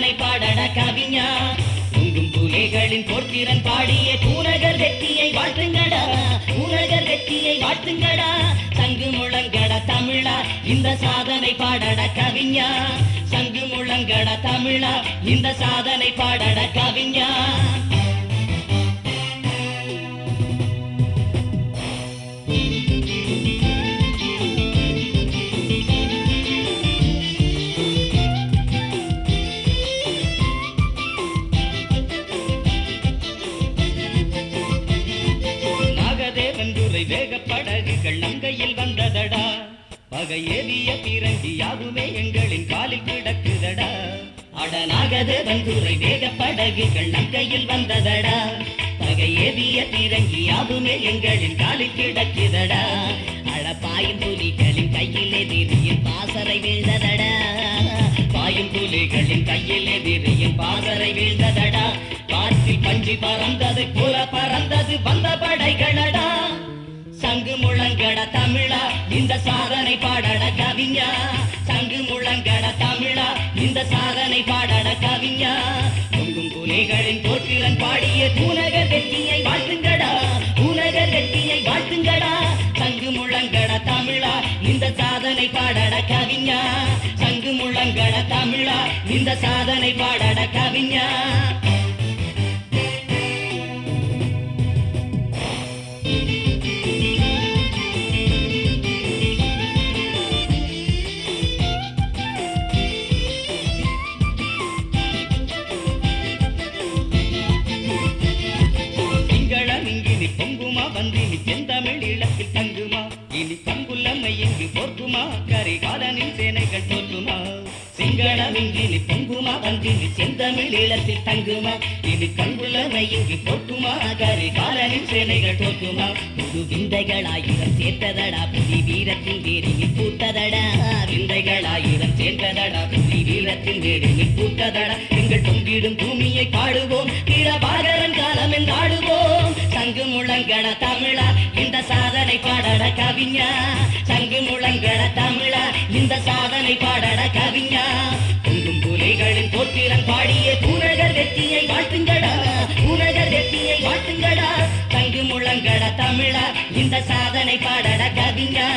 சாதனை பாடட கவிஞா பொங்கும் புலிகளின் போர்த்திறன் பாடிய பூநகர் வெற்றியை வாழ்த்துங்கடா பூநகர் வெற்றியை வாழ்த்துங்கடா சங்கு முழங்கட தமிழா இந்த சாதனை பாடட கவிஞா சங்கு முழங்கட தமிழா இந்த சாதனை பாடட கவிஞா நாகதேவன் துறை வேக படகுகள் நங்கையில் வந்ததடா பகையேவிய பிறங்கி யாவுமே எங்களின் காலில் கிடக்குதடா அட நாகதேவன் துறை வேக படகுகள் நங்கையில் வந்ததடா பகையேவிய பிறங்கி யாவுமே எங்களின் காலில் கிடக்குதடா அட பாயும் புலிகளின் கையில் எதிரியின் பாசறை வீழ்ந்ததடா பாயும் புலிகளின் கையில் எதிரியின் பாசறை வீழ்ந்ததடா காற்றில் பஞ்சி பறந்தது புல பறந்தது வந்த படைகளடா சங்கு முழங்கட தமிழா இந்த சாதனை பாடட கவிஞா சங்கு முழங்கட தமிழா இந்த சாதனை பாடட கவிஞா பொங்கும் புலிகளின் போற்றிரன் பாடிய பூநகர் வெற்றியை வாழ்த்துங்கடா பூநகர் வெற்றியை வாழ்த்துங்கடா சங்கு முழங்கட தமிழா இந்த சாதனை பாடட கவிஞா சங்கு முழங்கட தமிழா இந்த சாதனை பாடட கவிஞா திங்களம் இங்கினி பொங்குமா வந்தினி செந்தமிழ் இளத்தில் தங்குமா இனி பங்குள்ளமை இங்கு போர்க்குமா கரிகாலனின் சேனைகள் தோற்றுமா சிங்களம் இங்கினி பொங்குமா வந்தினி செந்தமிழ் இளத்தில் தங்குமா இனி கங்குள்ளமை இங்கு போர்க்குமா கரிகாலனின் சேனைகள் தோற்றுமா புது விந்தைகள் ஆயிரம் சேர்த்ததடா புலி வீரத்தின் வேரியில் பூத்ததடா விந்தைகள் ஆயிரம் சேர்த்ததடா புலி வீரத்தின் வேரியில் பூத்ததடா எங்கள் தொங்கிடும் பூமியை பாடுவோம் வீரபாகரன் காலம் என்றாடுவோம் சங்கு முழங்கட தமிழா இந்த சாதனை பாடட கவிஞா சங்கு முழங்கட தமிழா இந்த சாதனை பாடட கவிஞா பொங்கும் புலிகளின் போற்றிரன் பாடிய பூநகர் வெற்றியை வாழ்த்துங்கடா பூநகர் வெற்றியை வாழ்த்துங்கடா சங்கு முழங்கட தமிழா இந்த சாதனை பாடட கவிஞா